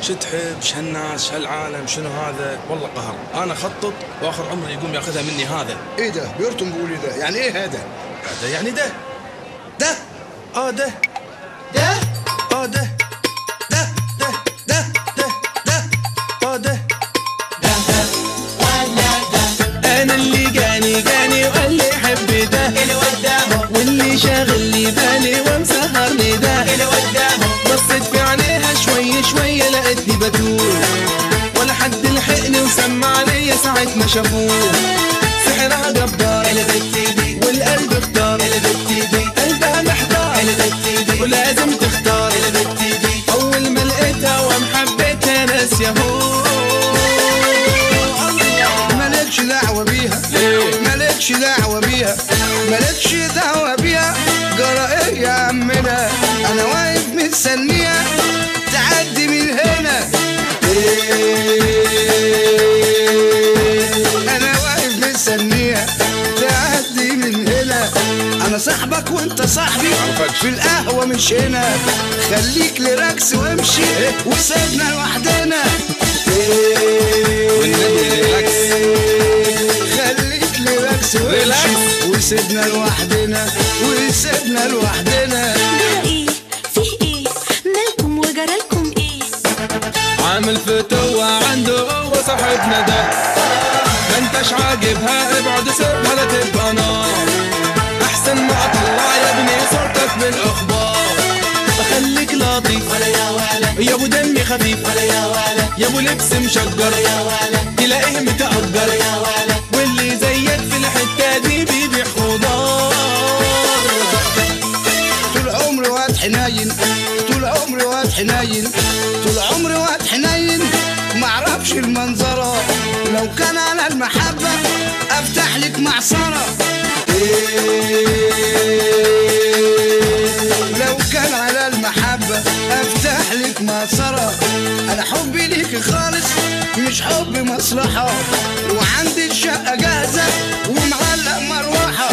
شو تحب شو هالناس شو هالعالم شنو هذا والله قهر انا خطط واخر عمري يقوم ياخذها مني هذا ايه ده بيرتم بيقول ده يعني ايه هذا هذا يعني ده ده اه ده ده اه ده ده ده ده ده ده اه ده انا اللي جاني جاني وقال لي حب ده اللي قدامه واللي شاغل لي بالي ومسهرني ده اللي قدامه بصيت في عينيها شوي شوي لقيتني بتول ولا حد لحقني وسمع لي ساعة ما شافوه سحرها جبار اللي بتدي والقلب اختار اللي بتدي قلبها محتار اللي بتدي ولازم تختار اللي بتدي اول ما لقيتها وام حبيتها ناس يهو مالكش دعوة بيها مالكش دعوة بيها مالكش دعوة بيها جرى ايه يا عمنا انا واقف مستنيها تعدي من هنا انا واقف مستنيها تعدي من هنا انا صاحبك وانت صاحبي في القهوة مش هنا خليك لراكس وامشي وسيبنا لوحدنا خليك لراكس وامشي ريلاكس. وسيبنا لوحدنا وسيبنا لوحدنا جرى ايه فيه ايه مالكم وجرالكم ايه عامل فتوة عنده هو صاحبنا ده ما انتش عاجبها ابعد سيبها لا تبقى نار احسن ما اطلع يا ابني صورتك بالاخبار خليك لطيف ولا يا ولا يا ابو دمي خفيف ولا يا ولا يا ابو لبس مشجر يا ولا تلاقيه متأجر يا ولا واللي زيك في الحتة دي بيبيع خضار طول عمري واد حنين طول عمري واد حنين طول عمري واد حنين معرفش المنظرة لو كان على المحبة افتح لك معصرة لو كان على المحبة افتح لك معصرة انا حبي ليك خالص مش حب مصلحة وعندي الشقة جاهزة ومعلق مروحة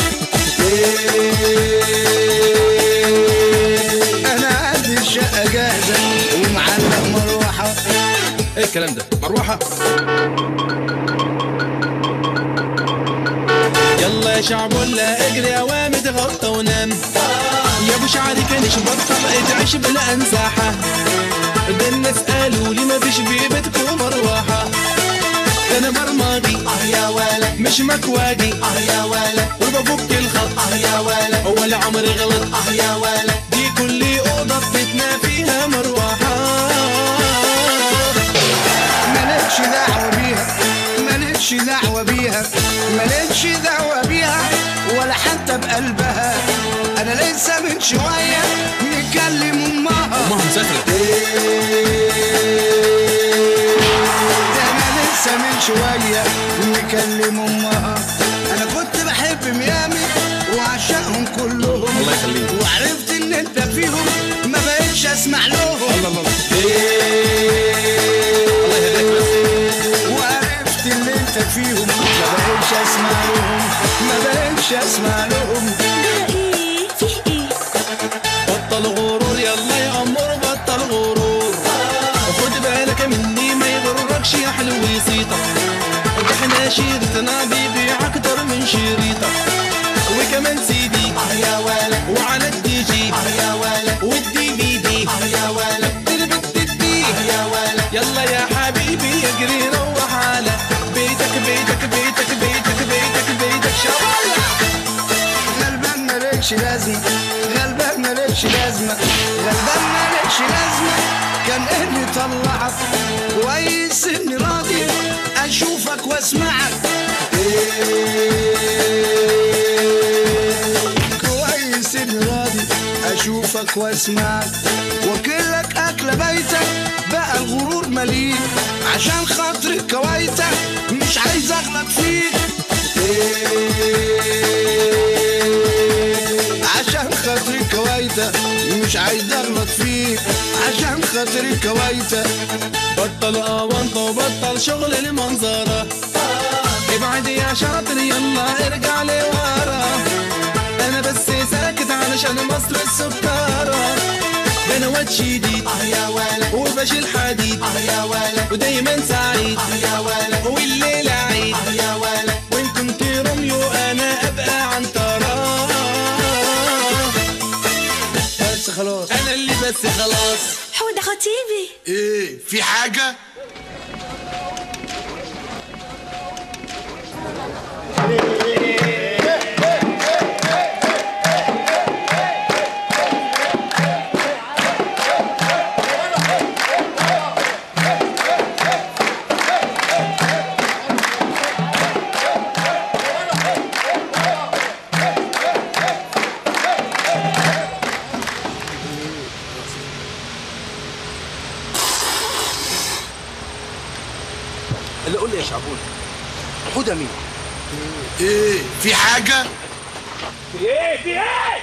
انا عندي الشقة جاهزة ومعلق مروحة ايه الكلام ده مروحة يلا يا شعب ولا اجري اوام تغطى ونام يا ابو شعري كانش بطل تعيش بلا انزاحة ده الناس قالوا لي مفيش بيبتكم مروحة ده انا برمجي اه يا ولا مش مكواجي اه يا ولا وبفك الخط اه يا ولا ولا عمري غلط اه يا ولا دي كل اوضه في بيتنا فيها مروحه مالكش دعوة بيها مالكش دعوة بيها مالكش دعوة بيها ولا حتى بقلبها انا لسه من شوية نكلم امها ما مسافره ده انا لسه من شوية نكلم امها انا كنت بحب ميامي وعشقهم كلهم الله يخليك. وعرفت ان انت فيهم ما بقتش اسمع لهم الله الله الله يهديك بس وعرفت اللي انت فيهم ما بقتش اسمع لهم ما بقتش اسمع لهم جرى ايه فيه ايه بطل غرور يلا يا عمر بطل غرور خد بالك مني ما يغركش يا حلو يسيطة ده احنا شيرتنا بيبيع اكتر من شريطة وكمان سي دي اه يا ولا وعلى الدي جي اه يا ولا والدي في دي اه يا ولا تربت تدي اه يا ولا يلا يا حبيبي اجري روح على بيتك بيتك بيتك بيتك بيتك بيتك شوالة غلبان مالكش لازمة غلبان مالكش لازمة غلبان مالكش لازمة كان ايه اللي طلعك كويس اني راضي اشوفك واسمعك كويس اني راضي اشوفك واسمعك واكلك اكل بيتك بقى الغرور مليك عشان خاطر كويتك مش عايز اغلط فيك عشان خاطري كويتة مش عايز اغلط فيك عشان خاطري كويتة بطل اونطه وبطل شغل المنظرة ابعد يا شاطر يلا ارجع لورا انا بس ساكت علشان مصر السكرة ده انا واد ولد شديد اه يا ولد وبشيل حديد اه يا ولد ودايما سعيد اه يا ولد والليلة عيد اه يا ولد وإن كنت روميو أنا أبقى عنترة بس خلاص أنا اللي بس خلاص حودة خطيبي ايه في حاجة اللي قول لي يا شعبون حودة مين ايه في حاجة في ايه في ايه